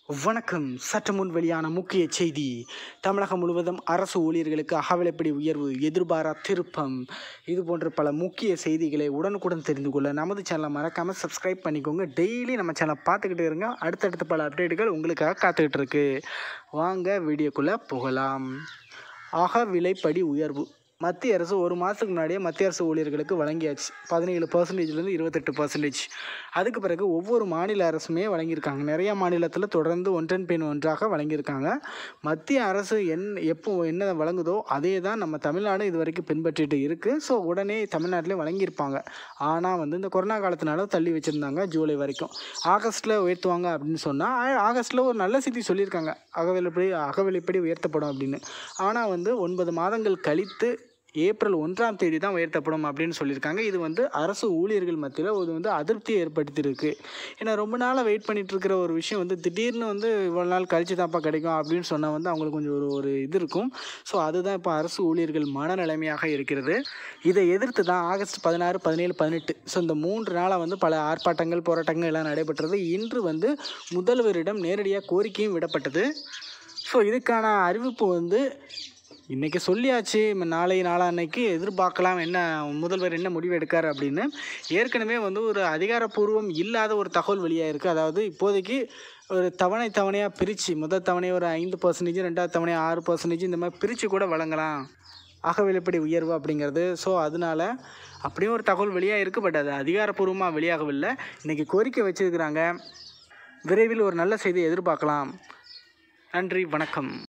வணக்கம் சற்று முன் வெளியான முக்கிய செய்தி தமிழகம் முழுவதும் அரசு ஊழியர்களுக்கு அகவிலைப்படி உயர்வு எதிர்பாரா திருப்பம் இது போன்ற பல முக்கிய செய்திகளை உடனுக்குடன் தெரிந்து கொள்ள நமது சேனலை மறக்காமல் சப்ஸ்கிரைப் பண்ணிக்கோங்க டெய்லி நம்ம சேனலை பார்த்துக்கிட்டு இருங்க அடுத்தடுத்த பல அப்டேட்டுகள் உங்களுக்காக காத்துக்கிட்டு இருக்கு வாங்க வீடியோக்குள்ளே போகலாம் அகவிலைப்படி உயர்வு மத்திய அரசு ஒரு மாதத்துக்கு முன்னாடியே மத்திய அரசு ஊழியர்களுக்கு வழங்கியாச்சு பதினேழு பர்சன்டேஜ்லேருந்து இருபத்தெட்டு பர்சன்டேஜ் அதுக்கு பிறகு ஒவ்வொரு மாநில அரசுமே வழங்கியிருக்காங்க நிறைய மாநிலத்தில் தொடர்ந்து ஒன்றன் பின் ஒன்றாக வழங்கியிருக்காங்க மத்திய அரசு என் எப்போ என்ன வழங்குதோ அதே தான் நம்ம தமிழ்நாடு இது வரைக்கும் பின்பற்றிட்டு இருக்குது ஸோ உடனே தமிழ்நாட்டிலே வழங்கியிருப்பாங்க ஆனால் வந்து இந்த கொரோனா காலத்தினால தள்ளி வச்சுருந்தாங்க ஜூலை வரைக்கும் ஆகஸ்ட்டில் உயர்த்துவாங்க அப்படின்னு சொன்னால் ஆகஸ்ட்டில் ஒரு நல்ல செய்தி சொல்லியிருக்காங்க அகவிலைப்படி அகவிலைப்படி உயர்த்தப்படும் அப்படின்னு ஆனால் வந்து ஒன்பது மாதங்கள் கழித்து ஏப்ரல் ஒன்றாம் தேதி தான் உயர்த்தப்படும் அப்படின்னு சொல்லியிருக்காங்க இது வந்து அரசு ஊழியர்கள் மத்தியில் இது வந்து அதிருப்தியை ஏற்படுத்தியிருக்கு ஏன்னா ரொம்ப நாளாக வெயிட் பண்ணிட்டு இருக்கிற ஒரு விஷயம் வந்து திடீர்னு வந்து இவ்வளோ நாள் கழிச்சு தான்ப்பா கிடைக்கும் அப்படின்னு சொன்னால் வந்து அவங்களுக்கு கொஞ்சம் ஒரு ஒரு இது இருக்கும் ஸோ அதுதான் இப்போ அரசு ஊழியர்கள் மனநிலைமையாக இருக்கிறது இதை எதிர்த்து தான் ஆகஸ்ட் பதினாறு பதினேழு பதினெட்டு ஸோ இந்த மூன்று நாளாக வந்து பல ஆர்ப்பாட்டங்கள் போராட்டங்கள் எல்லாம் நடைபெற்றது இன்று வந்து முதல்வரிடம் நேரடியாக கோரிக்கையும் விடப்பட்டது ஸோ இதுக்கான அறிவிப்பு வந்து இன்றைக்கி சொல்லியாச்சு ம- நாளை நாளான்னைக்கு எதிர்பார்க்கலாம் என்ன முதல்வர் என்ன முடிவு எடுக்கார் அப்படின்னு ஏற்கனவே வந்து ஒரு அதிகாரப்பூர்வம் இல்லாத ஒரு தகவல் வெளியாக இருக்குது அதாவது இப்போதைக்கு ஒரு தவணை தவணையாக பிரித்து முதல் தவணை ஒரு ஐந்து பர்சன்டேஜ் ரெண்டாவது தவணை ஆறு பர்சன்டேஜ் இந்த மாதிரி பிரித்து கூட வழங்கலாம் அகவிலைப்படி உயர்வு அப்படிங்கிறது ஸோ அதனால அப்படியும் ஒரு தகவல் வெளியாக இருக்குது பட் அது அதிகாரப்பூர்வமாக வெளியாகவில்லை இன்றைக்கி கோரிக்கை வச்சிருக்கிறாங்க விரைவில் ஒரு நல்ல செய்தியை எதிர்பார்க்கலாம் நன்றி வணக்கம்